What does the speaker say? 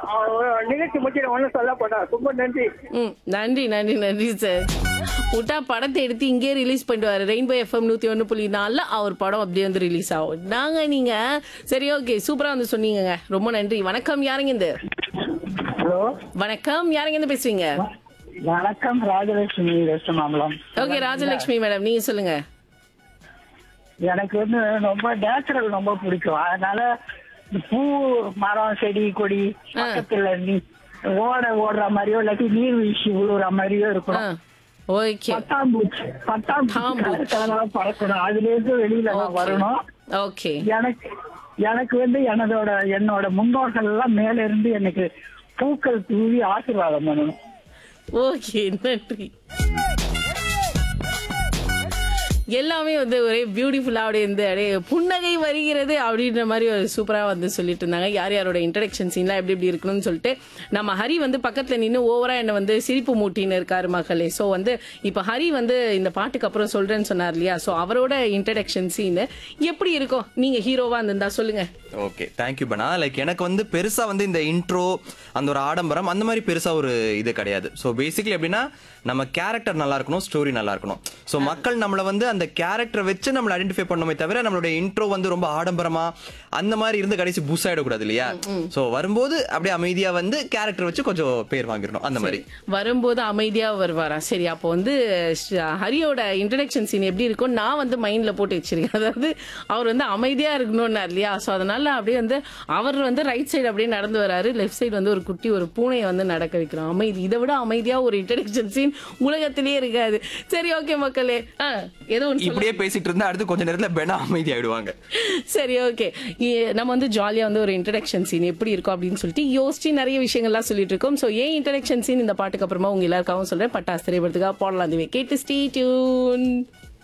அஹ், நிகழ்ச்சி முடிச்சு ஒன்றும் சொல்ல போட்டா ரொம்ப நன்றி ம் நன்றி நன்றி நன்றி சார் விட்டா படத்தை எடுத்து இங்கே ரிலீஸ் பண்ணிடுவாரு ரெயின்போ எஃப்எம் நூத்தி ஒன்று புள்ளி நாலுல அவர் படம் அப்படியே வந்து ரிலீஸ் ஆகும் நாங்க நீங்க சரி ஓகே சூப்பரா வந்து சொன்னீங்கங்க ரொம்ப நன்றி வணக்கம் யாருங்க இந்த ஹலோ வணக்கம் யாருங்க இருந்து பேசுவீங்க வணக்கம் Rajalakshmi west Mambalam okay Rajalakshmi madam நீங்க சொல்லுங்க எனக்கு வந்து ரொம்ப நேச்சுரல் ரொம்ப பிடிக்கும் அதனால இந்த பூ மரம் செடி கொடி பக்கத்துல நீ ஓட ஓடுற மாதிரியோ இல்லாட்டி நீர் வீழ்ச்சி விழுற மாதிரியோ ஆ இருக்கணும் ஓகே பட்டாம்பூச்சி பட்டாம்பூச்சி பட்டாம்பூச்சி. கலர் கலரா பறக்கணும் அதுல இருந்து வெளியில நான் வரணும் ஓகே எனக்கு எனக்கு வந்து எனதோட என்னோட முன்னோர்கள் எல்லாம் மேல இருந்து எனக்கு பூக்கள் தூவி ஆசீர்வாதம் பண்ணணும் ஓகே நன்றி எல்லாமே வந்து ஒரே பியூட்டிஃபுல்லா அப்படியே இந்த அப்படியே புன்னகை வருகிறது அப்படின்ற மாதிரி ஒரு சூப்பரா வந்து சொல்லிட்டு இருந்தாங்க யார் யாரோட இன்ட்ரடக்ஷன் சீன்லாம் எப்படி எப்படி இருக்கணும்னு சொல்லிட்டு நம்ம ஹரி வந்து பக்கத்துல நின்று ஓவரா என்ன வந்து சிரிப்பு மூட்டின்னு இருக்காரு மகளே ஸோ வந்து இப்ப ஹரி வந்து இந்த பாட்டுக்கு அப்புறம் சொல்றேன்னு சொன்னார் இல்லையா ஸோ அவரோட இன்ட்ரடக்ஷன் சீன் எப்படி இருக்கும் நீங்க ஹீரோவா இருந்திருந்தா சொல்லுங்க ஓகே தேங்க்யூ பனா லைக் எனக்கு வந்து பெருசா வந்து இந்த இன்ட்ரோ அந்த ஒரு ஆடம்பரம் அந்த மாதிரி பெருசா ஒரு இது கிடையாது ஸோ பேசிக்கலி எப்படின்னா நம்ம கேரக்டர் நல்லா இருக்கணும் ஸ்டோரி நல்லா இருக்கணும் ஸோ மக்கள் நம்மளை வந்து அந்த கேரக்டரை வச்சு நம்மளை ஐடென்டிஃபை பண்ணணுமே தவிர நம்மளுடைய இன்ட்ரோ வந்து ரொம்ப ஆடம்பரமா அந்த மாதிரி இருந்து கடைசி புஸ் ஆயிடக்கூடாது இல்லையா ஸோ வரும்போது அப்படியே அமைதியா வந்து கேரக்டர் வச்சு கொஞ்சம் பேர் வாங்கிடணும் அந்த மாதிரி வரும்போது அமைதியா வருவாரா சரி அப்போ வந்து ஷ- ஹரியோட இன்ட்ரடக்ஷன் சீன் எப்படி இருக்கும் நான் வந்து மைண்ட்ல போட்டு வச்சிருக்கேன் அதாவது அவர் வந்து அமைதியா இருக்கணும்னார் இல்லையா ஸோ அதனால அப்படியே வந்து அவர் வந்து ரைட் சைடு அப்படியே நடந்து வராரு லெஃப்ட் சைடு வந்து ஒரு குட்டி ஒரு பூனையை வந்து நடக்க வைக்கிறோம் அமைதி இதை விட அமைதியா ஒரு இன்ட்ரடக்ஷன் சீன் உலகத்திலேயே இருக்காது சரி ஓகே மக்களே ஆ, ஏதோ ஒன்று சொல்லுங்க. இப்படியே பேசிட்டு இருந்தா அடுத்து கொஞ்ச நேரத்துல பெனா அமைதி ஆயிடுவாங்க சரி ஓகே நம்ம வந்து ஜாலியா வந்து ஒரு இன்ட்ரடக்ஷன் சீன் எப்படி இருக்கும் அப்படின்னு சொல்லிட்டு யோசிச்சு நிறைய விஷயங்கள்லாம் சொல்லிட்டு இருக்கோம் ஸோ ஏன் இன்ட்ரடக்ஷன் சீன் இந்த பாட்டுக்கு அப்புறமா உங்க எல்லாருக்காகவும் சொல்றேன் பட்டாசு திரைப்படத்துக்காக போடலாம் அதுவே கேட்டு ஸ்டே டியூன்